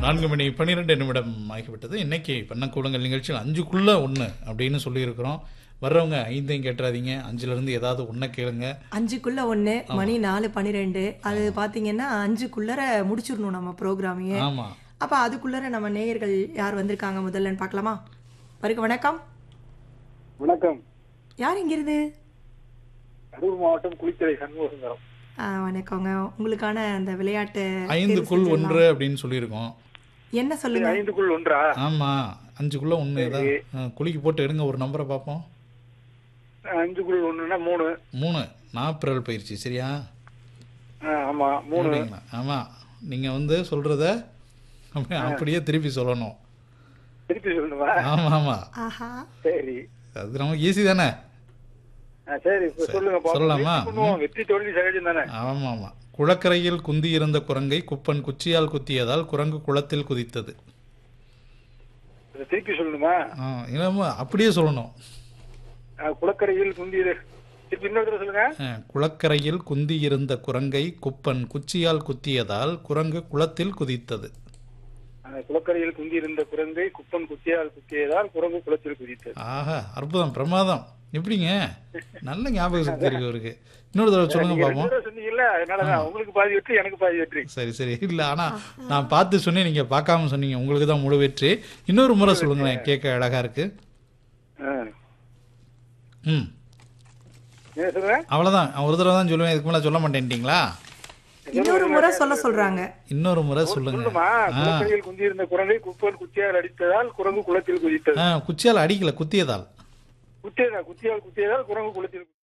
நான்கு மணி பன்னிரெண்டு நிமிடம் ஆகிவிட்டது இன்னைக்கு பண்ணக்கூடங்கள் நிகழ்ச்சியில் அஞ்சுக்குள்ள ஒன்று அப்படின்னு சொல்லியிருக்கிறோம் வர்றவங்க ஐந்தையும் கேட்டுறாதீங்க அஞ்சுல இருந்து ஏதாவது ஒன்றை கேளுங்க அஞ்சுக்குள்ள ஒன்று மணி நாலு பன்னிரெண்டு அது பார்த்தீங்கன்னா அஞ்சுக்குள்ளர முடிச்சிடணும் நம்ம ப்ரோக்ராமையே ஆமா அப்போ அதுக்குள்ளர நம்ம நேயர்கள் யார் வந்திருக்காங்க முதல்லன்னு பார்க்கலாமா பருக்கு வணக்கம் வணக்கம் யார் இங்கிருந்து கரூர் மாவட்டம் குளித்தலை சண்முகசுந்தரம் ஆ, வணக்கங்க உங்களுக்கான அந்த விளையாட்டு ஐந்துக்குள் தேர்வு ஒன்று அப்படின்னு சொல்லியிருக்கோம் செஞ்சிடலாம். என்ன சொல்லுங்க ஐந்துக்குள் ஒன்றா ஆமா அஞ்சுக்குள்ள ஒன்று ஏதாவது ஆ, குலுக்கி போட்டு எடுங்க ஒரு நம்பரை பார்ப்போம் அஞ்சுக்குள் ஒண்ணுன்னா மூணு மூணு நாப்பிரல் பயிற்சி சரியா ஆ, ஆமா மூணு அப்படிங்களா ஆமா நீங்க வந்து சொல்றத அப்படியே அப்படியே திருப்பி சொல்லணும் திருப்பி சொல்லணுமா ஆமா ஆமா ஆஹா சரி அது நமக்கு ஈஸி தானே ஆ, சரி இப்ப சொல்லுங்க பாப்போம். சொல்லலாமா? வெற்றி பண்ணுவோம். வெற்றி தோல்வி சகஜம் தானே ஆமா ஆமா குளக்கரையில் குந்தி இருந்த குரங்கை குப்பன் குச்சியால் குத்தியதால் குரங்கு குளத்தில் குதித்தது இதை திருப்பி சொல்லணுமா ஆ, இல்லாம அப்படியே சொல்லணும் ஆ, குளக்கரையில் குந்தி திருப்பி இன்னொரு தடவை சொல்லுங்க ஆ, குளக்கரையில் குந்தி இருந்த குரங்கை குப்பன் குச்சியால் குத்தியதால் குரங்கு குளத்தில் குதித்தது ஆ, குளக்கரையில் குந்தி இருந்த குரங்கை குப்பன் குத்தியால் குத்தியதால் குரங்கு குளத்தில் குதித்தது ஆஹா அற்புதம் பிரமாதம் எப்படிங்க நல்ல ஞாபக சக்தி இருக்கு அவருக்கு இன்னொரு தடவை சொல்லுங்க நீங்க பாப்போம் ரெண்டு தடவை சொன்னீங்கல்ல அதனாலதான் உங்களுக்கு பாதி வெற்றி எனக்கு பாதி வெற்றி சரி சரி இல்ல ஆனா நான் பார்த்து சொன்னேன் நீங்க பார்க்காம சொன்னீங்க உங்களுக்கு தான் முழு வெற்றி இன்னொரு முறை சொல்லுங்களேன் கேட்க அழகா இருக்கு ஆ. ம் என்ன சொல்லுங்க அவ்வளவுதான் நான் ஒரு தடவை தான் சொல்லுவேன் இதுக்கு மேல சொல்ல மாட்டேன்ட்டீங்களா இன்னொரு முறை சொல்ல சொல்றாங்க இன்னொரு முறை சொல்லுங்க சொல்லுமா குளக்கரையில் குந்தி இருந்த குரங்கை குப்பன் குத்தியால் அடித்ததால் குரங்கு குளத்தில் குதித்தது ஆ, குச்சியால் அடிக்கல குத்தியதால் குத்தியதா குத்தியால் குத்தியதால் குரங்கு குளத்தில்